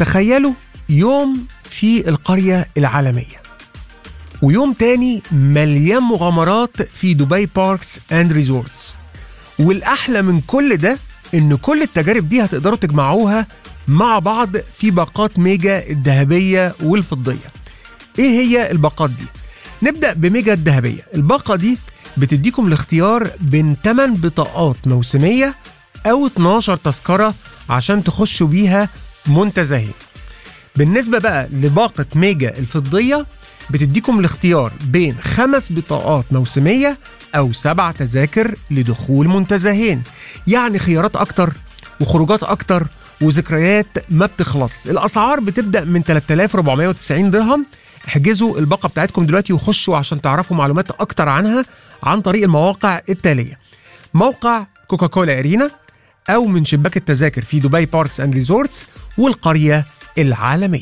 تخيلوا يوم في القرية العالمية ويوم تاني مليان مغامرات في دبي باركس اند ريزورتس والأحلى من كل ده إن كل التجارب دي هتقدروا تجمعوها مع بعض في باقات ميجا الذهبية والفضية إيه هي الباقات دي؟ نبدأ بميجا الذهبية الباقة دي بتديكم الاختيار بين 8 بطاقات موسمية أو 12 تذكرة عشان تخشوا بيها منتزهين بالنسبة بقى لباقة ميجا الفضية بتديكم الاختيار بين خمس بطاقات موسمية أو سبع تذاكر لدخول منتزهين يعني خيارات أكتر وخروجات أكتر وذكريات ما بتخلص الأسعار بتبدأ من 3490 درهم احجزوا الباقة بتاعتكم دلوقتي وخشوا عشان تعرفوا معلومات أكتر عنها عن طريق المواقع التالية موقع كوكاكولا أرينا أو من شباك التذاكر في دبي باركس أند ريزورتس والقرية العالمية